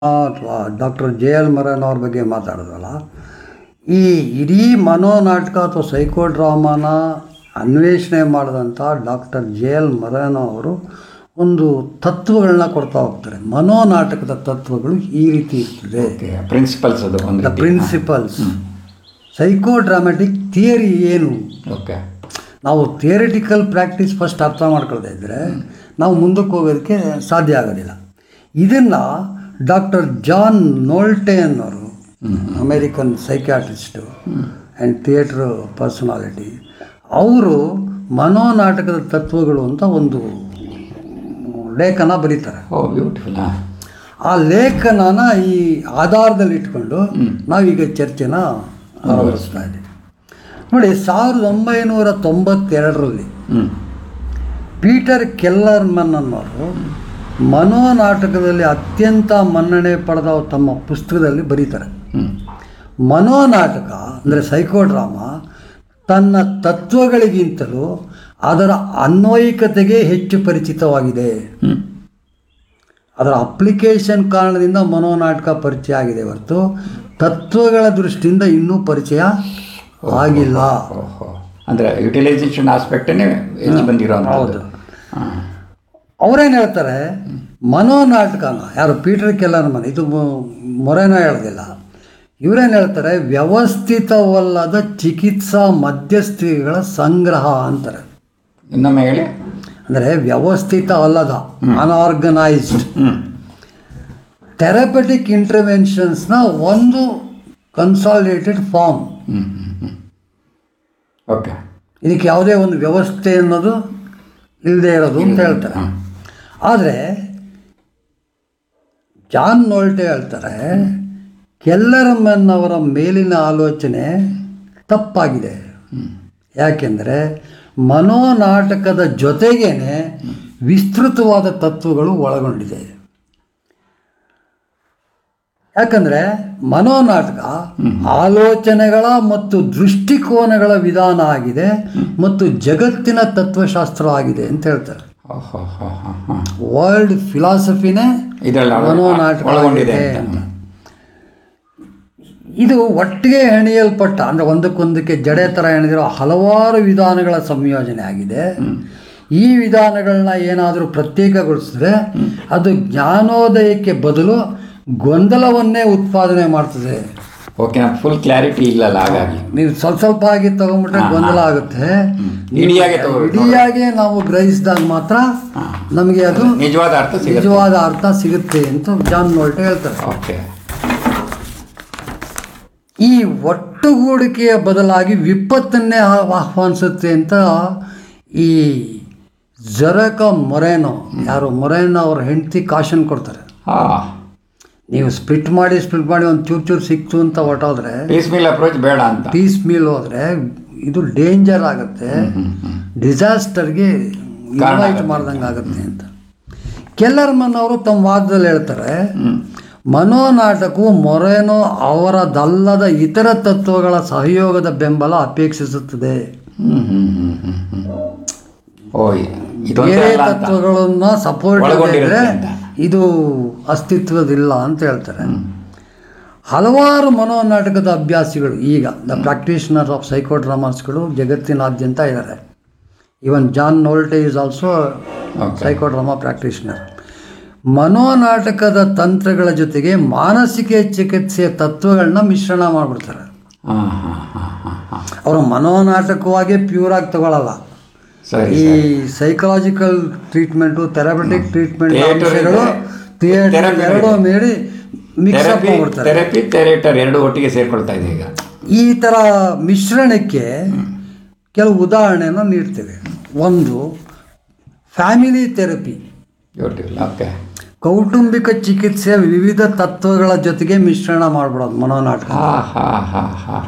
Doctor J L ಮರನ್ ಅವ್ರ ಬಗ್ಗೆ ಮಾತಾಡೋದಲ್ಲ ಈ ಇಡೀ ಮನೋನಾಟಕ ಅಥವಾ ಸೈಕೋ ಡ್ರಾಮಾನ ಅನ್ವೇಷಣೆ ಮಾಡಿದಂಥ ಡಾಕ್ಟರ್ ಜೆ ಎಲ್ ಮರನ್ ಅವರು ಒಂದು ತತ್ವಗಳನ್ನ ಕೊಡ್ತಾ ಹೋಗ್ತಾರೆ ಮನೋನಾಟಕದ ತತ್ವಗಳು ಈ ರೀತಿ ಇರ್ತದೆ ಪ್ರಿನ್ಸಿಪಲ್ಸ್ ಅದು ಒಂದು the principles psycho dramatic theory ಏನು ಓಕೆ ನಾವು ಥಿಯರಿಟಿಕಲ್ ಪ್ರಾಕ್ಟೀಸ್ ಫಸ್ಟ್ ಅರ್ಥ ಮಾಡ್ಕೊಳ್ತಾ ಇದ್ದರೆ ನಾವು ಮುಂದಕ್ಕೆ ಹೋಗೋದಕ್ಕೆ ಸಾಧ್ಯ ಆಗೋದಿಲ್ಲ ಇದನ್ನು ಡಾಕ್ಟರ್ ಜಾನ್ ನೋಲ್ಟೆ ಅನ್ನೋರು American psychiatrist and theatre personality ಅವರು ಮನೋನಾಟಕದ ತತ್ವಗಳು ಅಂತ ಒಂದು ಲೇಖನ ಬರೀತಾರೆ ಓ ಬ್ಯೂಟಿಫುಲ್ ಹಾಂ ಆ ಲೇಖನನ ಈ ಆಧಾರದಲ್ಲಿ ಇಟ್ಕೊಂಡು ನಾವೀಗ ಚರ್ಚೆನ ಆರಂಭಿಸ್ತಾ ಇದ್ದೀವಿ ನೋಡಿ ಸಾವಿರದ ಒಂಬೈನೂರ ತೊಂಬತ್ತೆರಡರಲ್ಲಿ ಹ್ಞೂ ಪೀಟರ್ ಕೆಲ್ಲರ್ಮನ್ ಅನ್ನೋರು ಮನೋನಾಟಕದಲ್ಲಿ ಅತ್ಯಂತ ಮನ್ನಣೆ ಪಡೆದ ತಮ್ಮ ಪುಸ್ತಕದಲ್ಲಿ ಬರೀತಾರೆ ಹ್ಞೂ ಮನೋನಾಟಕ ಅಂದರೆ ಸೈಕೋಡ್ರಾಮಾ ತನ್ನ ತತ್ವಗಳಿಗಿಂತಲೂ ಅದರ ಅನ್ವಯಿಕತೆಗೆ ಹೆಚ್ಚು ಪರಿಚಿತವಾಗಿದೆ ಹ್ಞೂ ಅದರ ಅಪ್ಲಿಕೇಶನ್ ಕಾರಣದಿಂದ ಮನೋನಾಟಕ ಪರಿಚಯ ಆಗಿದೆ ಹೊರತು ತತ್ವಗಳ ದೃಷ್ಟಿಯಿಂದ ಇನ್ನೂ ಪರಿಚಯ ಆಗಿಲ್ಲ ಓಹೋ ಅಂದರೆ ಯುಟಿಲೈಸೇಷನ್ ಆಸ್ಪೆಕ್ಟೇ ಹೆಚ್ಚು ಬಂದಿರೋ ಹೌದು ಅವರೇನು ಹೇಳ್ತಾರೆ ಮನೋನಾಟಕನ ಯಾರು ಪೀಟರ್ ಕೆಲ್ಲರ್ ಮನೆ ಇದು ಮೊ- ಮೊರೆನ ಹೇಳೋದಿಲ್ಲ ಇವರೇನು ಹೇಳ್ತಾರೆ ವ್ಯವಸ್ಥಿತವಲ್ಲದ ಚಿಕಿತ್ಸಾ ಮಧ್ಯಸ್ಥಿಗಳ ಸಂಗ್ರಹ ಅಂತಾರೆ ಇನ್ನೊಮ್ಮೆ ಹೇಳಿ ಅಂದರೆ ವ್ಯವಸ್ಥಿತ ಅಲ್ಲದ ಅನ್ಆರ್ಗನೈಸ್ಡ್ ಹ್ಞೂ ಥೆರಪಟಿಕ್ ಇಂಟರ್ವೆನ್ಷನ್ಸ್ನ ಒಂದು ಕನ್ಸಾಲಿಡೇಟೆಡ್ ಫಾರ್ಮ್ ಹ್ಞೂ ಹ್ಞೂ ಹ್ಞೂ ಓಕೆ ಇದಕ್ಕೆ ಯಾವುದೇ ಒಂದು ವ್ಯವಸ್ಥೆ ಅನ್ನೋದು ಇಲ್ಲದೆ ಇರೋದು ಅಂತ ಹೇಳ್ತಾರೆ ಆದರೆ ಜಾನ್ ನೋಲ್ಟೆ ಹೇಳ್ತಾರೆ ಕೆಲ್ಲರಮ್ಮನ್ ಅವರ ಮೇಲಿನ ಆಲೋಚನೆ ತಪ್ಪಾಗಿದೆ ಯಾಕೆಂದರೆ ಮನೋನಾಟಕದ ಜೊತೆಗೇನೆ ವಿಸ್ತೃತವಾದ ತತ್ವಗಳು ಒಳಗೊಂಡಿದೆ ಯಾಕಂದರೆ ಮನೋನಾಟಕ ಆಲೋಚನೆಗಳ ಮತ್ತು ದೃಷ್ಟಿಕೋನಗಳ ವಿಧಾನ ಆಗಿದೆ ಮತ್ತು ಜಗತ್ತಿನ ತತ್ವಶಾಸ್ತ್ರ ಆಗಿದೆ ಅಂತ ಹೇಳ್ತಾರೆ ಓಹೋ ಹೋ ಹಾಂ ಹಾಂ ವರ್ಲ್ಡ್ ಫಿಲಾಸಫಿನೇ ಇದರಲ್ಲಿ ಮನೋನಾಟಕ ಒಳಗೊಂಡಿದೆ ಆಗಿದೆ ಅಂತ ಅಂತ. ಇದು ಒಟ್ಟಿಗೆ ಹೆಣೆಯಲ್ಪಟ್ಟ ಅಂದರೆ ಒಂದಕ್ಕೊಂದಕ್ಕೆ ಜಡೆ ಥರ ಹೆಣೆದಿರೋ ಹಲವಾರು ವಿಧಾನಗಳ ಸಂಯೋಜನೆ ಆಗಿದೆ ಈ ವಿಧಾನಗಳನ್ನ ಏನಾದರೂ ಪ್ರತ್ಯೇಕಗೊಳಿಸಿದ್ರೆ ಅದು ಜ್ಞಾನೋದಯಕ್ಕೆ ಬದಲು ಗೊಂದಲವನ್ನೇ ಉತ್ಪಾದನೆ ಮಾಡ್ತದೆ ಓಕೆ ನಮ್ಗೆ ಫುಲ್ ಕ್ಲಾರಿಟಿ ಇಲ್ಲಲ್ಲ ಹಾಗಾಗಿ ನೀವು ಸ್ವಲ್ಪ ಸ್ವಲ್ಪ ಆಗಿ ತಗೊಂಡ್ಬಿಟ್ರೆ ಗೊಂದಲ ಆಗುತ್ತೆ ಇಡಿಯಾಗೆ ತಗೋಬೇಕು ಇಡಿಯಾಗೆ ನಾವು ಗ್ರಹಿಸಿದಾಗ ಮಾತ್ರ ನಮಗೆ ಅದು ನಿಜವಾದ ಅರ್ಥ ಸಿಗುತ್ತೆ ನಿಜವಾದ ಅರ್ಥ ಸಿಗುತ್ತೆ ಅಂತ ಜಾನ್ ನೋಲ್ಟೆ ಹೇಳ್ತಾರೆ ಓಕೆ ಈ ಒಟ್ಟುಗೂಡಿಕೆಯ ಬದಲಾಗಿ ವಿಪತ್ತನ್ನೇ ಆ- ಆಹ್ವಾನಿಸುತ್ತೆ ಅಂತ ಈ ಜರಕ ಮೊರೇನೋ ಯಾರು ಮೊರೇನೋ ಅವ್ರ ಹೆಂಡತಿ ಕಾಶನ್ ಕೊಡ್ತಾರೆ ಹಾಂ ನೀವು ಸ್ಪ್ಲಿಟ್ ಮಾಡಿ ಸ್ಪ್ಲಿಟ್ ಮಾಡಿ ಒಂದು ಚೂರು ಚೂರು ಸಿಕ್ತು ಅಂತ ಹೊಟ್ಟೋದ್ರೆ ಪೀಸ್ ಮೀಲ್ ಅಪ್ರೋಚ್ ಬೇಡ ಅಂತ ಪೀಸ್ ಮೀಲ್ ಹೋದ್ರೆ ಇದು ಡೇಂಜರ್ ಆಗುತ್ತೆ ಡಿಸಾಸ್ಟರ್ಗೆ ಇನ್ವೈಟ್ ಮಾಡ್ದಂಗೆ ಆಗುತ್ತೆ ಅಂತ ಕೆಲ್ಲರ್ಮನ್ ಅವರು ತಮ್ಮ ವಾದದಲ್ಲಿ ಹೇಳ್ತಾರೆ ಮನೋನಾಟಕವು ಮೊರೇನೋ ಅವರದಲ್ಲದ ಇತರ ತತ್ವಗಳ ಸಹಯೋಗದ ಬೆಂಬಲ ಅಪೇಕ್ಷಿಸುತ್ತದೆ ಹ್ಮ್ ಹ್ಮ್ ಹ್ಮ್ ಹ್ಮ್ ಹ್ಮ್ ಓ ಇದೊಂದೇ ಬೇರೆ ಅಲ್ಲ ಅಂತ ತತ್ವಗಳನ್ನ ಸಪೋರ್ಟ್ ಒಳಗೊಂಡಿರುತ್ತೆ ಇದ್ರೆ ಅಂತ. ಇದು ಅಸ್ತಿತ್ವದಿಲ್ಲ ಅಂತ ಹೇಳ್ತಾರೆ ಹಲವಾರು ಮನೋನಾಟಕದ ಅಭ್ಯಾಸಿಗಳು ಈಗ ದ ಪ್ರಾಕ್ಟೀಷನರ್ ಆಫ್ ಸೈಕೋಡ್ರಾಮಾಸ್ಗಳು ಜಗತ್ತಿನಾದ್ಯಂತ ಇದ್ದಾರೆ even John Nolte is also Okay. Psychodrama practitioner ಮನೋನಾಟಕದ ತಂತ್ರಗಳ ಜೊತೆಗೆ ಮಾನಸಿಕ ಚಿಕಿತ್ಸೆಯ ತತ್ವಗಳನ್ನ ಮಿಶ್ರಣ ಮಾಡಿಬಿಡ್ತಾರೆ ಹಾಂ ಹಾಂ ಹಾಂ ಹಾಂ ಹಾಂ ಅವರು ಮನೋನಾಟಕವಾಗಿ ಪ್ಯೂರ್ ಆಗಿ ತಗೊಳ್ಳಲ್ಲ ಸರಿ ಈ psychological treatment therapeutic treatment Theatre ಅಂಶಗಳು ಇದೆ. ಥಿಯೇಟರ್ Therapy ಎರಡೂ ಮೇಡಿ ಮಿಕ್ಸ್ ಅಪ್ ಥೆರಪಿ ಮಾಡ್ಬಿಡ್ತಾರೆ ಥೆರಪಿ ಥೆರೇಟರ್ ಎರಡು ಒಟ್ಟಿಗೆ ಸೇರ್ಕೊಳ್ತಾ ಇದೆ ಈಗ ಈ ಥರ ಮಿಶ್ರಣಕ್ಕೆ ಕೆಲವು ಉದಾಹರಣೆಯನ್ನು ನೀಡ್ತೇವೆ ಒಂದು ಫ್ಯಾಮಿಲಿ ಥೆರಪಿ ಬ್ಯೂಟಿಫುಲ್ ಓಕೆ ಕೌಟುಂಬಿಕ ಚಿಕಿತ್ಸೆಯ ವಿವಿಧ ತತ್ವಗಳ ಜೊತೆಗೆ ಮಿಶ್ರಣ ಮಾಡ್ಬಿಡೋದು ಮನೋನಾಟಕ ಹಾಂ ಹಾಂ ಹಾಂ ಹಾಂ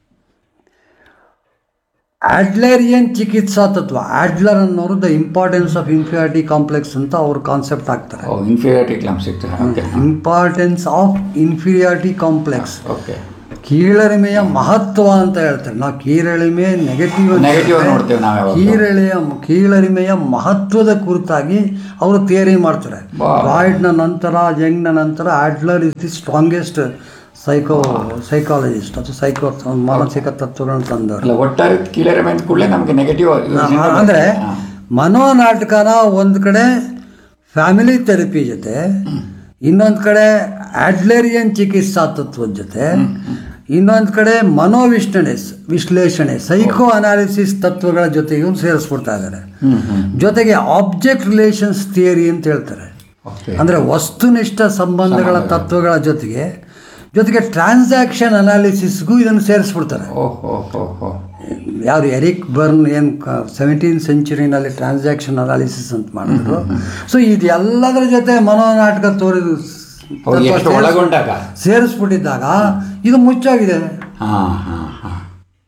ಆಡ್ಲರಿಯನ್ ಚಿಕಿತ್ಸಾ ತತ್ವ ಆಡ್ಲರ್ ಅನ್ನೋರು the importance of inferiority complex ಅಂತ ಅವ್ರ ಕಾನ್ಸೆಪ್ಟ್ ಹಾಕ್ತಾರೆ ಓ ಇನ್ಫೀರಿಯಾರಿಟಿ ಕ್ಲಾಮ್ ಸಿಗ್ತದೆ okay importance of inferiority complex okay ಕೀಳರಿಮೆಯ ಮಹತ್ವ ಅಂತ ಹೇಳ್ತಾರೆ ನಾವು ಕೀಳರಿಮೆ ನೆಗೆಟಿವ್ ನೆಗೆಟಿವ್ ನೋಡ್ತೇವೆ ನಾವು ಯಾವಾಗ ಕೀಳರಿಮೆಯ ಕೀಳರಿಮೆಯ ಮಹತ್ವದ ಕುರಿತಾಗಿ ಅವರು ಥಿಯರಿ ಮಾಡ್ತಾರೆ ವಾ. ಫ್ರಾಯ್ಡ್ನ ನಂತರ ಯಂಗ್ನ ನಂತರ Adler is the strongest psycho psychologist ಅಥವಾ ಸೈಕೋ ಮಾನಸಿಕ ತತ್ವಗಳನ್ನು ತಂದವರು ಅಲ್ಲ ಒಟ್ಟಾರೆ ಕೀಳರೆ ಅಂತ ಕೂಡಲೇ ನಮಗೆ ನೆಗೆಟಿವ್ ಅಂದರೆ ಮನೋನಾಟಕನ ಒಂದು ಕಡೆ ಫ್ಯಾಮಿಲಿ ಥೆರಪಿ ಜೊತೆ ಇನ್ನೊಂದು ಕಡೆ ಆಡ್ಲೇರಿಯನ್ ಚಿಕಿತ್ಸಾ ತತ್ವದ ಜೊತೆ ಇನ್ನೊಂದು ಕಡೆ ಮನೋವಿಶ್ಲೇಷಣೆ ವಿಶ್ಲೇಷಣೆ ಸೈಕೋ ಅನಾಲಿಸಿಸ್ ತತ್ವಗಳ ಜೊತೆಗೂ ಸೇರಿಸ್ಬಿಡ್ತಾ ಇದ್ದಾರೆ ಹ್ಮ್ ಹ್ಮ್ ಜೊತೆಗೆ ಆಬ್ಜೆಕ್ಟ್ ರಿಲೇಷನ್ಸ್ ಥಿಯರಿ ಅಂತ ಹೇಳ್ತಾರೆ ಓಕೆ ಅಂದರೆ ವಸ್ತುನಿಷ್ಠ ಸಂಬಂಧಗಳ ತತ್ವಗಳ ಜೊತೆಗೆ ಜೊತೆಗೆ ಟ್ರಾನ್ಸಾಕ್ಷನ್ ಅನಾಲಿಸಿಸ್ಗೂ ಇದನ್ನು ಸೇರಿಸ್ಬಿಡ್ತಾರೆ ಓಹೋ ಹೋ ಹೋ ಯಾರು ಎರಿಕ್ ಬರ್ನ್ ಏನು ಸೆವೆಂಟೀನ್ ಸೆಂಚುರಿನಲ್ಲಿ ಟ್ರಾನ್ಸಾಕ್ಷನ್ ಅನಾಲಿಸಿಸ್ ಅಂತ ಮಾಡಿದ್ರು ಸೊ ಇದೆಲ್ಲದರ ಜೊತೆ ಮನೋನಾಟಕ ತೋರಿದು ಅವ್ರು ಎಷ್ಟು ಒಳಗೊಂಡಾಗ ಸೇರಿಸ್ಬಿಟ್ಟಿದ್ದಾಗ ಇದು ಮುಚ್ಚೋಗಿದೆ ಹಾಂ ಹಾಂ ಹಾಂ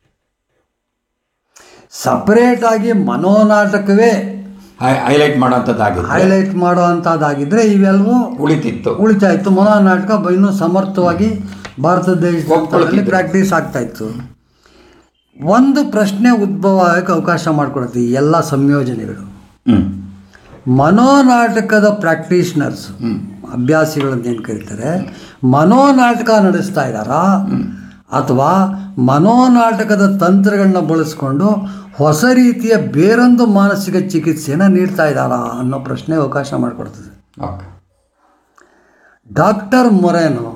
ಸಪರೇಟ್ ಆಗಿ ಮನೋನಾಟಕವೇ ಹೈಲೈಟ್ ಮಾಡೋಂಥದ್ದಾಗಿದೆ ಹೈಲೈಟ್ ಮಾಡೋ ಅಂಥದ್ದಾಗಿದ್ದರೆ ಇವೆಲ್ಲವೂ ಉಳಿತಿತ್ತು ಉಳಿತಾ ಇತ್ತು ಮನೋನಾಟಕ ಬ- ಇನ್ನೂ ಸಮರ್ಥವಾಗಿ ಭಾರತ ದೇಶದಲ್ಲಿ ಒಪ್ಕೊಳ್ತಿದ್ರು. ಪ್ರಾಕ್ಟೀಸ್ ಆಗ್ತಾ ಇತ್ತು ಒಂದು ಪ್ರಶ್ನೆ ಉದ್ಭವ ಆಗಕ್ಕೆ ಅವಕಾಶ ಮಾಡಿಕೊಡುತ್ತೆ ಈ ಎಲ್ಲ ಸಂಯೋಜನೆಗಳು ಹ್ಞೂ ಮನೋನಾಟಕದ ಪ್ರಾಕ್ಟೀಷನರ್ಸ್ ಅಭ್ಯಾಸಿಗಳನ್ನ ಏನು ಕರೀತಾರೆ ಮನೋನಾಟಕ ನಡೆಸ್ತಾ ಇದ್ದಾರಾ ಅಥವಾ ಮನೋನಾಟಕದ ತಂತ್ರಗಳನ್ನ ಬಳಸ್ಕೊಂಡು ಹೊಸ ರೀತಿಯ ಬೇರೊಂದು ಮಾನಸಿಕ ಚಿಕಿತ್ಸೆಯನ್ನು ನೀಡ್ತಾ ಇದ್ದಾರಾ ಅನ್ನೋ ಪ್ರಶ್ನೆ ಅವಕಾಶ ಮಾಡಿಕೊಡ್ತದೆ ಓಕೆ ಡಾಕ್ಟರ್ ಮೊರೇನೋ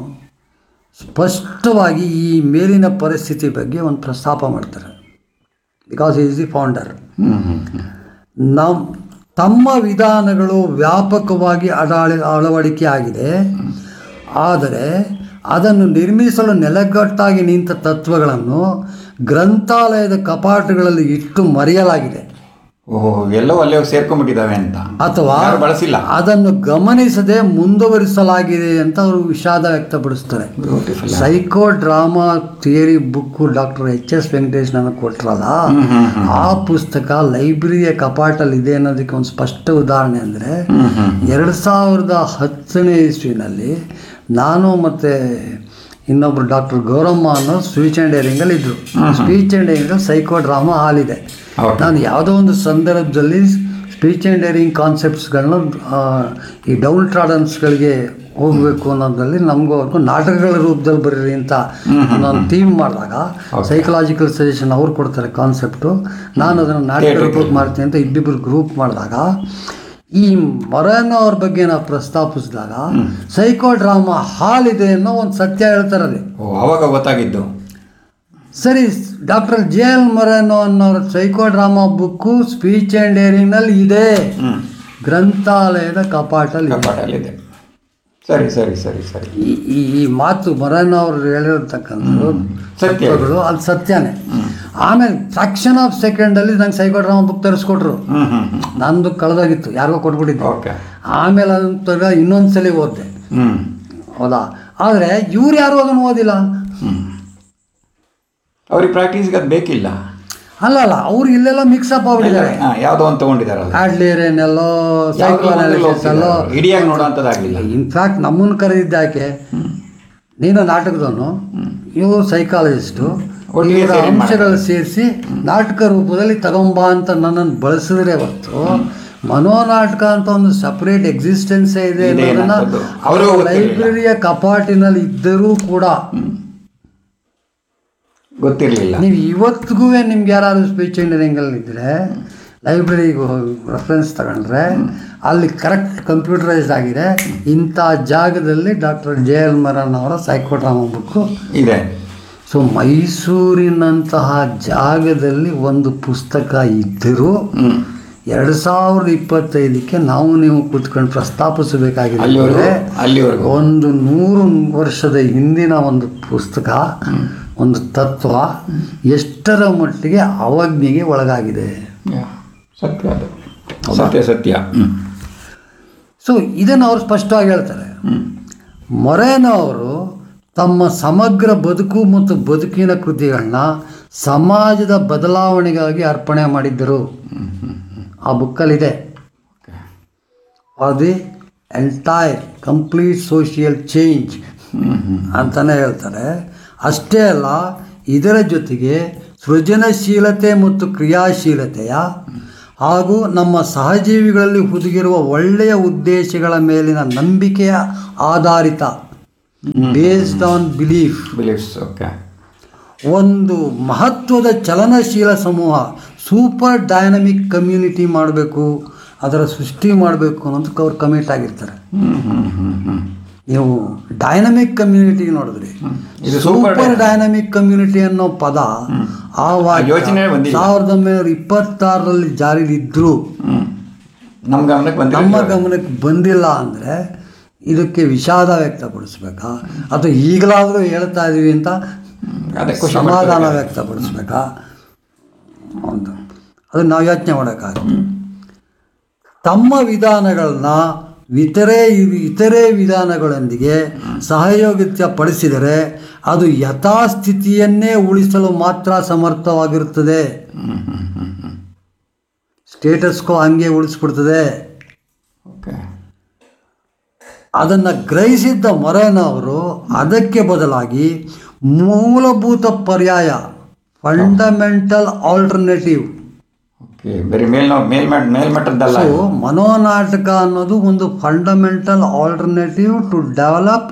ಸ್ಪಷ್ಟವಾಗಿ ಈ ಮೇಲಿನ ಪರಿಸ್ಥಿತಿ ಬಗ್ಗೆ ಒಂದು ಪ್ರಸ್ತಾಪ ಮಾಡ್ತಾರೆ ಬಿಕಾಸ್ ಈಸ್ ದಿ ಫೌಂಡರ್ ಹ್ಞೂ ಹ್ಞೂ ಹ್ಞೂ ನಮ್ ತಮ್ಮ ವಿಧಾನಗಳು ವ್ಯಾಪಕವಾಗಿ ಅಡಾಳಿ ಅಳವಡಿಕೆ ಆಗಿದೆ ಆದರೆ ಅದನ್ನು ನಿರ್ಮಿಸಲು ನೆಲೆಗಟ್ಟಾಗಿ ನಿಂತ ತತ್ವಗಳನ್ನು ಗ್ರಂಥಾಲಯದ ಕಪಾಟುಗಳಲ್ಲಿ ಇಟ್ಟು ಮರೆಯಲಾಗಿದೆ ಓಹೋ ಎಲ್ಲವೂ ಅಲ್ಲೇ ಸೇರ್ಕೊಂಡ್ಬಿಟ್ಟಿದ್ದಾವೆ ಅಂತ ಅಥವಾ ಯಾರು ಬಳಸಿಲ್ಲ ಅದನ್ನು ಗಮನಿಸದೆ ಮುಂದುವರಿಸಲಾಗಿದೆ ಅಂತ ಅವರು ವಿಷಾದ ವ್ಯಕ್ತಪಡಿಸ್ತಾರೆ beautiful psycho drama theory book doctor H S Venkatesh ನನಗೆ ಕೊಟ್ರಲ್ಲ ಆ ಪುಸ್ತಕ ಲೈಬ್ರರಿಯ ಕಪಾಟಲ್ಲಿ ಇದೆ ಅನ್ನೋದಕ್ಕೆ ಒಂದು ಸ್ಪಷ್ಟ ಉದಾಹರಣೆ ಅಂದರೆ ಎರಡು ಸಾವಿರದ ಹತ್ತನೇ ಇಸ್ವಿನಲ್ಲಿ ನಾನು ಮತ್ತು ಇನ್ನೊಬ್ರು ಡಾಕ್ಟರ್ ಗೌರಮ್ಮ ಅನ್ನೋ ಸ್ಪೀಚ್ ಆ್ಯಂಡ್ ಏರಿಂಗಲ್ಲಿ ಇದ್ದರು ಸ್ಪೀಚ್ ಆ್ಯಂಡ್ ಏರಿಂಗಲ್ಲಿ ಸೈಕೋ ಡ್ರಾಮಾ ಹಾಲಿದೆ Okay. ನಾನು ಯಾವುದೋ ಒಂದು ಸಂದರ್ಭದಲ್ಲಿ ಸ್ಪೀಚ್ ಆ್ಯಂಡ್ ಏರಿಂಗ್ ಕಾನ್ಸೆಪ್ಟ್ಸ್ಗಳನ್ನ ಈ ಡೌನ್ ಟ್ರಾಡನ್ಸ್ಗಳಿಗೆ ಹೋಗಬೇಕು ಅನ್ನೋದ್ರಲ್ಲಿ ನಮಗೂ ಅವ್ರಿಗೂ ನಾಟಕಗಳ ರೂಪದಲ್ಲಿ ಬರೀರಿ ಅಂತ ನಾನು ಥೀಮ್ ಮಾಡಿದಾಗ ಸೈಕಲಾಜಿಕಲ್ ಸಜೆಷನ್ ಅವ್ರು ಕೊಡ್ತಾರೆ ಕಾನ್ಸೆಪ್ಟು ನಾನು ಅದನ್ನು ನಾಟಕ ರೂಪಕ್ಕೆ ಮಾಡ್ತೀನಿ ಅಂತ ಇಬ್ಬಿಬ್ಬರು ಗ್ರೂಪ್ ಮಾಡಿದಾಗ ಈ ಮೊರೇನೋ ಅವ್ರ ಬಗ್ಗೆ ನಾವು ಪ್ರಸ್ತಾಪಿಸಿದಾಗ ಸೈಕೋ ಡ್ರಾಮಾ ಹಾಲ್ ಇದೆ ಅನ್ನೋ ಒಂದು ಸತ್ಯ ಹೇಳ್ತಾರೆ ಅಲ್ಲಿ ಓ ಅವಾಗ ಗೊತ್ತಾಗಿದ್ದು ಸರಿ ಡಾಕ್ಟರ್ ಜೆ ಎಲ್ ಮೊರೇನೋ ಅನ್ನೋರ psycho drama book speech and ಏರಿಂಗ್ನಲ್ಲಿ ಇದೆ ಹ್ಞೂ ಗ್ರಂಥಾಲಯದ ಕಪಾಟಲ್ಲಿ ಇದೆ. ಕಪಾಟಲ್ಲಿದೆ ಸರಿ ಸರಿ ಸರಿ ಸರಿ ಈ ಈ ಈ ಮಾತು ಮೊರೇನೋ ಅವರು ಹೇಳಿರ್ತಕ್ಕಂಥದ್ದು ಸತ್ಯ ತತ್ವಗಳು ಅದು ಸತ್ಯನೇ ಆಮೇಲೆ ಫ್ರಾಕ್ಷನ್ ಆಫ್ ಸೆಕೆಂಡಲ್ಲಿ ನಂಗೆ ಸೈಕೋ ಡ್ರಾಮಾ ಬುಕ್ ತರಿಸ್ಕೊಟ್ರು ಹ್ಞೂ ಹ್ಞೂ ಹ್ಞೂ ನಂದು ಕಳೆದೋಗಿತ್ತು ಯಾರಿಗೋ ಕೊಟ್ಬಿಟ್ಟಿದ್ದೆ ಓಕೆ ಆಮೇಲೆ ಅದನ್ನ ತಗ ಇನ್ನೊಂದು ಸಲ ಓದಿದೆ ಹ್ಞೂ ಹೌದಾ ಆದರೆ ಇವ್ರು ಯಾರು ಅದನ್ನು ಓದಿಲ್ಲ ಹ್ಞೂ ಅವ್ರಿಗೆ ಪ್ರಾಕ್ಟೀಸ್ಗೆ ಅದು ಬೇಕಿಲ್ಲ ಅಲ್ಲ ಅಲ್ಲ ಅವ್ರು ಇಲ್ಲೆಲ್ಲ ಮಿಕ್ಸ್ ಅಪ್ ಆಗ್ಬಿಟ್ಟಿದ್ದಾರೆ ಹಾಂ ಯಾವುದೋ ಒಂದು ತೊಗೊಂಡಿದ್ದಾರಲ್ಲ ಆಡ್ಲೇರೇನೆಲ್ಲೋ ಸೈಕೋ ಅನಾಲಿಸಿಸ್ ಅಲ್ಲೋ ಇಡಿಯಾಗಿ ನೋಡೋಂಥದ್ದಾಗಲಿಲ್ಲ ಇನ್ಫ್ಯಾಕ್ಟ್ ನಮ್ಮನ್ನು ಕರೆದಿದ್ದಾಕೆ ನೀನು ನಾಟಕದವನು ಇವರು ಸೈಕಾಲಜಿಸ್ಟು ಒಟ್ಟಿಗೆ ಇವರ ಸೇರಿ ಅಂಶಗಳು ಸೇರಿಸಿ ನಾಟಕ ರೂಪದಲ್ಲಿ ತಗೊಂಬಾ ಅಂತ ನನ್ನನ್ನು ಬಳಸಿದ್ರೆ ಹೊತ್ತು ಮನೋನಾಟಕ ಅಂತ ಒಂದು ಸಪ್ರೇಟ್ ಎಕ್ಸಿಸ್ಟೆನ್ಸೇ ಇದೆ ಇದೆ ಅನ್ನೋದನ್ನ ಅನ್ನೋದು ಅವ್ರಿಗೂ ಅವರು ಗೊತ್ತಿರಲಿಲ್ಲ. ಲೈಬ್ರರಿಯ ಕಪಾಟಿನಲ್ಲಿ ಇದ್ದರೂ ಕೂಡ ಗೊತ್ತಿರಲಿಲ್ಲ ನೀವು ಇವತ್ತಿಗೂ ನಿಮ್ಗೆ ಯಾರಾದ್ರು ಸ್ಪೀಚ್ ಇಂಜಿನಿಯರಿಂಗಲ್ಲಿ ಇದ್ದರೆ ಲೈಬ್ರರಿಗೆ ರೆಫರೆನ್ಸ್ ತಗೊಂಡ್ರೆ ಅಲ್ಲಿ ಕರೆಕ್ಟ್ ಕಂಪ್ಯೂಟರೈಸ್ಡ್ ಆಗಿದೆ ಇಂಥ ಜಾಗದಲ್ಲಿ ಡಾಕ್ಟರ್ ಜೆ ಎಲ್ ಮರನ್ ಅವರ ಸೈಕೋಡ್ರಾಮಾ ಬುಕ್ಕು ಇದೆ ಸೊ ಮೈಸೂರಿನಂತಹ ಜಾಗದಲ್ಲಿ ಒಂದು ಪುಸ್ತಕ ಇದ್ದರೂ ಹ್ಞೂ ಎರಡು ಸಾವಿರದ ಇಪ್ಪತ್ತೈದಕ್ಕೆ ನಾವು ನೀವು ಕೂತ್ಕೊಂಡು ಪ್ರಸ್ತಾಪಿಸಬೇಕಾಗಿದೆ ಅಲ್ಲಿವರೆಗೂ ಅಲ್ಲಿವರೆಗೂ ಒಂದು ನೂರು ವರ್ಷದ ಹಿಂದಿನ ಒಂದು ಪುಸ್ತಕ ಒಂದು ತತ್ವ ಎಷ್ಟರ ಮಟ್ಟಿಗೆ ಅವಜ್ಞೆಗೆ ಒಳಗಾಗಿದೆ ಯಾ, ಸತ್ಯ ಅದು ಸತ್ಯ ಸತ್ಯ ಹ್ಞೂ ಸೊ ಇದನ್ನು ಅವರು ಸ್ಪಷ್ಟವಾಗಿ ಹೇಳ್ತಾರೆ ಮೊರೇನೋ ಅವರು ತಮ್ಮ ಸಮಗ್ರ ಬದುಕು ಮತ್ತು ಬದುಕಿನ ಕೃತಿಗಳನ್ನ ಸಮಾಜದ ಬದಲಾವಣೆಗಾಗಿ ಅರ್ಪಣೆ ಮಾಡಿದ್ದರು ಆ ಬುಕ್ಕಲ್ಲಿದೆ for the entire complete social change ಅಂತಲೇ ಹೇಳ್ತಾರೆ ಅಷ್ಟೇ ಅಲ್ಲ ಇದರ ಜೊತೆಗೆ ಸೃಜನಶೀಲತೆ ಮತ್ತು ಕ್ರಿಯಾಶೀಲತೆಯ ಹಾಗೂ ನಮ್ಮ ಸಹಜೀವಿಗಳಲ್ಲಿ ಹುದುಗಿರುವ ಒಳ್ಳೆಯ ಉದ್ದೇಶಗಳ ಮೇಲಿನ ನಂಬಿಕೆಯ ಆಧಾರಿತ based on belief beliefs okay ಒಂದು ಮಹತ್ವದ ಚಲನಶೀಲ ಸಮೂಹ ಸೂಪರ್ ಡೈನಮಿಕ್ ಕಮ್ಯುನಿಟಿ ಮಾಡಬೇಕು ಅದರ ಸೃಷ್ಟಿ ಮಾಡಬೇಕು ಅನ್ನೋದಕ್ಕೆ ಅವ್ರು ಕಮಿಟ್ ಆಗಿರ್ತಾರೆ ಹ್ಮ್ ಹ್ಮ್ ಹ್ಮ್ ಹ್ಮ್ ನೀವು ಡೈನಮಿಕ್ ಕಮ್ಯುನಿಟಿ ನೋಡಿದ್ರಿ ಇದು super ಸೂಪರ್ ಡೈನಮಿಕ್ ಕಮ್ಯುನಿಟಿ ಅನ್ನೋ ಪದ ಆ ವಾಕ್ಯ ಯೋಚನೆ ಬಂದಿಲ್ಲ. ಸಾವಿರದ ಒಂಬೈನೂರ ಇಪ್ಪತ್ತಾರರಲ್ಲಿ ಜಾರಿಲಿದ್ದರೂ ಹ್ಮ್ ನಮ್ಮ ಗಮನಕ್ಕೆ ಬಂದಿಲ್ಲ ನಮ್ಮ ಗಮನಕ್ಕೆ ಬಂದಿಲ್ಲ ಅಂದರೆ ಇದಕ್ಕೆ ವಿಷಾದ ವ್ಯಕ್ತಪಡಿಸ್ಬೇಕಾ ಅಥವಾ ಈಗಲಾದರೂ ಹೇಳ್ತಾ ಇದೀವಿ ಅಂತ ಅದೇ ಖುಷಿ ಸಮಾಧಾನ ವ್ಯಕ್ತಪಡಿಸ್ಬೇಕಾ ಅಂತ ಅದು ನಾವು ಯೋಚನೆ ಮಾಡೋಕ್ಕಾಗುತ್ತೆ ತಮ್ಮ ವಿಧಾನಗಳನ್ನ ಇತರೆ ಇತರೆ ವಿಧಾನಗಳೊಂದಿಗೆ ಸಹಯೋಗಿತ್ಯ ಪಡಿಸಿದರೆ ಅದು ಯಥಾಸ್ಥಿತಿಯನ್ನೇ ಉಳಿಸಲು ಮಾತ್ರ ಸಮರ್ಥವಾಗಿರುತ್ತದೆ ಸ್ಟೇಟಸ್ಕೋ ಹಂಗೆ ಉಳಿಸ್ಬಿಡ್ತದೆ ಓಕೆ ಅದನ್ನು ಗ್ರಹಿಸಿದ್ದ ಮೊರೇನವರು ಅದಕ್ಕೆ ಬದಲಾಗಿ ಮೂಲಭೂತ ಪರ್ಯಾಯ ಫಂಡಮೆಂಟಲ್ ಆಲ್ಟರ್ನೇಟಿವ್ ಓಕೆ ಬರೀ ಮೇಲ್ ಮೇಲ್ಮಟ್ಟ ಮೇಲ್ಮಟ್ಟದ್ದಲ್ಲ ಸೊ ಮನೋನಾಟಕ ಅನ್ನೋದು ಒಂದು fundamental alternative to develop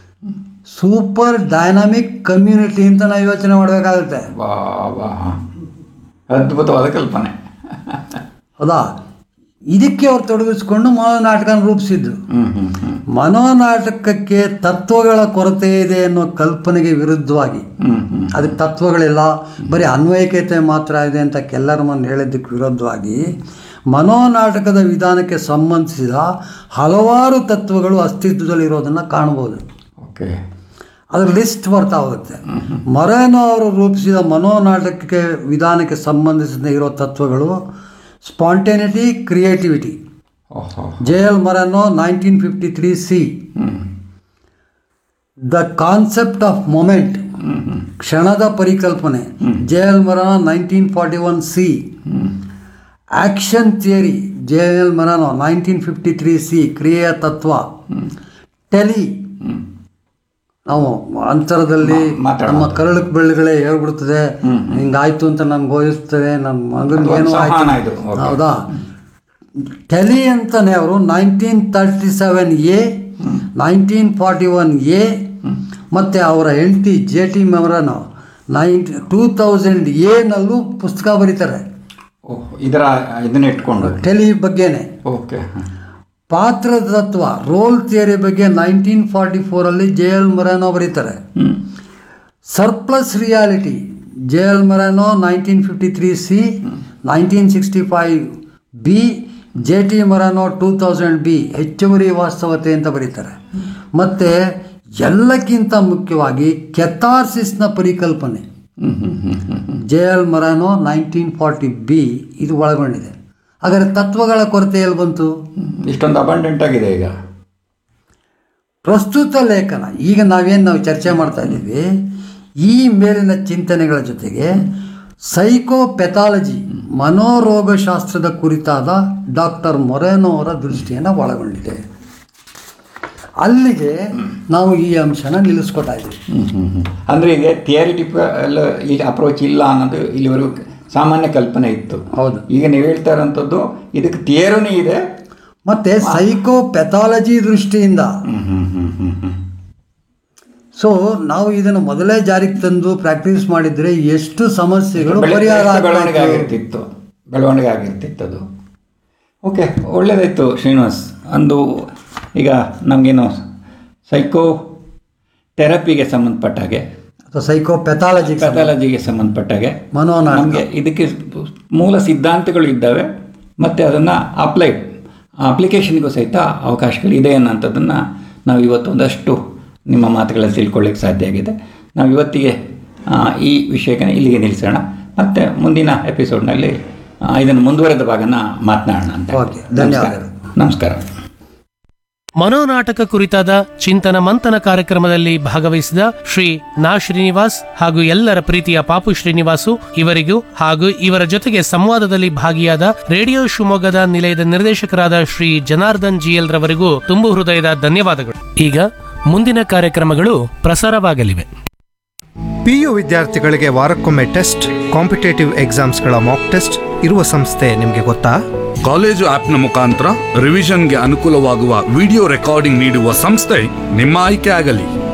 super dynamic community ಅಂತ ನಾವು ಯೋಚನೆ ಮಾಡಬೇಕಾಗುತ್ತೆ ವಾ ವಾ ಅದ್ಭುತವಾದ ಕಲ್ಪನೆ ಹೌದಾ ಇದಕ್ಕೆ ಅವ್ರು ತೊಡಗಿಸ್ಕೊಂಡು ಮನೋನಾಟಕನ ರೂಪಿಸಿದ್ರು ಹ್ಮ್ ಹ್ಮ್ ಹ್ಮ್ ಮನೋನಾಟಕಕ್ಕೆ ತತ್ವಗಳ ಕೊರತೆ ಇದೆ ಅನ್ನೋ ಕಲ್ಪನೆಗೆ ವಿರುದ್ಧವಾಗಿ ಹ್ಮ್ ಹ್ಮ್ ಅದಕ್ಕೆ ತತ್ವಗಳಿಲ್ಲ ಬರೀ ಅನ್ವಯಿಕತೆ ಮಾತ್ರ ಇದೆ ಅಂತ ಕೆಲ್ಲರಮನ್ ಹೇಳಿದ್ದಕ್ಕೆ ವಿರುದ್ಧವಾಗಿ ಮನೋನಾಟಕದ ವಿಧಾನಕ್ಕೆ ಸಂಬಂಧಿಸಿದ ಹಲವಾರು ತತ್ವಗಳು ಅಸ್ತಿತ್ವದಲ್ಲಿರೋದನ್ನು ಕಾಣ್ಬೋದು ಓಕೆ ಅದರ ಲಿಸ್ಟ್ ಬರ್ತಾ ಹೋಗುತ್ತೆ ಮೊರೇನೋ ಅವರು ರೂಪಿಸಿದ ಮನೋನಾಟಕಕ್ಕೆ ವಿಧಾನಕ್ಕೆ ಸಂಬಂಧಿಸಿದ ಇರೋ ತತ್ವಗಳು ಸ್ಪಾಂಟೇನಿಟಿ ಕ್ರಿಯೇಟಿವಿಟಿ ಓಹೋ J L Moreno nineteen fifty three C hmm the concept of moment hmm hmm ಕ್ಷಣದ ಪರಿಕಲ್ಪನೆ J L Moreno nineteen forty one C action theory J L Moreno nineteen fifty three C ಕ್ರಿಯೆಯ ತತ್ವ tele ನಾವು ಅಂತರದಲ್ಲಿ ಮಾ- ಮಾತಾಡೋ ನಮ್ಮ ಕರಳಕ್ಕೆ ಬೆಳ್ಳುಗಳೇ ಹೇಳ್ಬಿಡ್ತದೆ ಹಿಂಗಾಯ್ತು ಅಂತ ನನ್ಗೆ ಹೋಗಿಸ್ತದೆ ನನ್ನ ಮಗನಿಗೆ ಏನೋ ಸಂವಹನ ಆಯ್ತು ಇದು, ಓಕೆ. ಹೌದಾ ಟೆಲಿ ಅಂತಾನೆ ಅವರು nineteen thirty seven A nineteen forty one A ಮತ್ತು ಅವರ ಹೆಂಡತಿ ಜೆ ಟಿ ಮೆಮರನು ನೈನ್ ಟೂ ತೌಸಂಡ್ ಎನಲ್ಲೂ ಪುಸ್ತಕ ಬರೀತಾರೆ ಓಹ್ ಇದರ ಇದನ್ನ ಇಟ್ಕೊಂಡು ಟೆಲಿ ಬಗ್ಗೆನೇ ಓಕೆ ಪಾತ್ರದ ತತ್ವ ರೋಲ್ ಥಿಯರಿ ಬಗ್ಗೆ ನೈನ್ಟೀನ್ ಫಾರ್ಟಿ ಫೋರಲ್ಲಿ ಜೆ ಎಲ್ ಮೊರಾನೋ ಬರೀತಾರೆ hmm surplus reality J L Moreno nineteen fifty three C nineteen sixty five B J T Moreno two thousand B ಹೆಚ್ಚುವರಿ ವಾಸ್ತವತೆ ಅಂತ ಬರೀತಾರೆ ಮತ್ತು ಎಲ್ಲಕ್ಕಿಂತ ಮುಖ್ಯವಾಗಿ ಕೆಥಾರ್ಸಿಸ್ನ ಪರಿಕಲ್ಪನೆ hmm hmm hmm hmm hmm J L Moreno nineteen forty B ಇದು ಒಳಗೊಂಡಿದೆ ಹಾಗಾದರೆ ತತ್ವಗಳ ಕೊರತೆ ಎಲ್ಲಿ ಬಂತು ಇಷ್ಟೊಂದು ಅಬಂಡೆಂಟ್ ಆಗಿದೆ ಈಗ ಪ್ರಸ್ತುತ ಲೇಖನ ಈಗ ನಾವೇನು ನಾವು ಚರ್ಚೆ ಮಾಡ್ತಾ ಇದ್ದೀವಿ ಈ ಮೇಲಿನ ಚಿಂತನೆಗಳ ಜೊತೆಗೆ ಸೈಕೋಪೆಥಾಲಜಿ ಮನೋರೋಗಶಾಸ್ತ್ರದ ಕುರಿತಾದ ಡಾಕ್ಟರ್ ಮೊರೇನೋ ಅವರ ದೃಷ್ಟಿಯನ್ನು ಒಳಗೊಂಡಿದೆ ಅಲ್ಲಿಗೆ ನಾವು ಈ ಅಂಶನ ನಿಲ್ಲಿಸ್ಕೊತಾ ಇದ್ದೀವಿ ಹ್ಮ್ ಹ್ಮ್ ಹ್ಮ್ ಅಂದ್ರೆ ಈಗ ಥಿಯರಿಟಿಕಲ್ ಈ ಅಪ್ರೋಚ್ ಇಲ್ಲ ಅನ್ನೋದು ಇಲ್ಲಿವರೆಗೂ ಸಾಮಾನ್ಯ ಕಲ್ಪನೆ ಇತ್ತು ಹೌದು ಈಗ ನೀವು ಹೇಳ್ತಾ ಇರೋಂಥದ್ದು ಇದಕ್ಕೆ ಥಿಯರಿನೇ ಇದೆ ಮತ್ತು ಸೈಕೋಪೆಥಾಲಜಿ ದೃಷ್ಟಿಯಿಂದ ಹ್ಮ್ ಹ್ಮ್ ಹ್ಮ್ ಹ್ಮ್ ಹ್ಮ್ ಸೊ ನಾವು ಇದನ್ನು ಮೊದಲೇ ಜಾರಿಗೆ ತಂದು ಪ್ರಾಕ್ಟೀಸ್ ಮಾಡಿದರೆ ಎಷ್ಟು ಸಮಸ್ಯೆಗಳು ಬೆಳೆ- ಪರಿಹಾರ ಎಷ್ಟು ಬೆಳವಣಿಗೆ ಆಗ್ತಾ ಇತ್ತು. ಆಗಿರ್ತಿತ್ತು ಬೆಳವಣಿಗೆ ಆಗಿರ್ತಿತ್ತು ಅದು ಓಕೆ ಒಳ್ಳೆಯದಾಯಿತು ಶ್ರೀನಿವಾಸ್ ಅಂದು ಈಗ ನಮಗೇನು ಸೈಕೋ ಥೆರಪಿಗೆ ಸಂಬಂಧಪಟ್ಟ ಹಾಗೆ ಅಥವಾ ಸೈಕೋಪೆಥಾಲಜಿ ಪೆಥಾಲಜಿಗೆ ಸಂಬಂಧಪಟ್ಟ ಹಾಗೆ ಮನೋನಾಟಕ ನಮಗೆ ಇದಕ್ಕೆ ಮೂಲ ಸಿದ್ಧಾಂತಗಳು ಇದ್ದಾವೆ ಮತ್ತು ಅದನ್ನು ಅಪ್ಲೈಡ್ ಅಪ್ಲಿಕೇಶನ್ಗೂ ಸಹಿತ ಅವಕಾಶಗಳಿದೆ ಅನ್ನೋಂಥದ್ದನ್ನು ನಾವು ಇವತ್ತು ಒಂದಷ್ಟು ನಿಮ್ಮ ಮಾತುಗಳಲ್ಲಿ ತಿಳ್ಕೊಳ್ಳಿಕ್ಕೆ ಸಾಧ್ಯ ಆಗಿದೆ ನಾವು ಇವತ್ತಿಗೆ ಆ, ಈ ವಿಷಯಕ್ಕೆ ಇಲ್ಲಿಗೆ ನಿಲ್ಲಿಸೋಣ ಮತ್ತು ಮುಂದಿನ ಎಪಿಸೋಡ್ನಲ್ಲಿ ಇದನ್ನು ಮುಂದುವರೆದ ಭಾಗನ ಮಾತನಾಡೋಣ ಅಂತ ಓಕೆ, ಧನ್ಯವಾದಗಳು. ನಮಸ್ಕಾರ ಮನೋನಾಟಕ ಕುರಿತಾದ ಚಿಂತನ ಮಂಥನ ಕಾರ್ಯಕ್ರಮದಲ್ಲಿ ಭಾಗವಹಿಸಿದ ಶ್ರೀ ನಾ ಶ್ರೀನಿವಾಸ್ ಹಾಗೂ ಎಲ್ಲರ ಪ್ರೀತಿಯ ಪಾಪು ಶ್ರೀನಿವಾಸು ಇವರಿಗೂ ಹಾಗೂ ಇವರ ಜೊತೆಗೆ ಸಂವಾದದಲ್ಲಿ ಭಾಗಿಯಾದ ರೇಡಿಯೋ ಶಿವಮೊಗ್ಗದ ನಿಲಯದ ನಿರ್ದೇಶಕರಾದ ಶ್ರೀ ಜನಾರ್ದನ್ ಜಿಎಲ್ ರವರಿಗೂ ತುಂಬು ಹೃದಯದ ಧನ್ಯವಾದಗಳು ಈಗ ಮುಂದಿನ ಕಾರ್ಯಕ್ರಮಗಳು ಪ್ರಸಾರವಾಗಲಿವೆ ಪಿಯು ವಿದ್ಯಾರ್ಥಿಗಳಿಗೆ ವಾರಕ್ಕೊಮ್ಮೆ ಟೆಸ್ಟ್ ಕಾಂಪಿಟೇಟಿವ್ ಎಕ್ಸಾಮ್ಸ್ಗಳ ಮಾಕ್ ಟೆಸ್ಟ್ ಇರುವ ಸಂಸ್ಥೆ ನಿಮಗೆ ಗೊತ್ತಾ ಕಾಲೇಜು ಆಪ್ನ ಮುಖಾಂತರ ರಿವಿಷನ್ಗೆ ಅನುಕೂಲವಾಗುವ ವಿಡಿಯೋ ರೆಕಾರ್ಡಿಂಗ್ ನೀಡುವ ಸಂಸ್ಥೆ ನಿಮ್ಮ ಆಯ್ಕೆ ಆಗಲಿ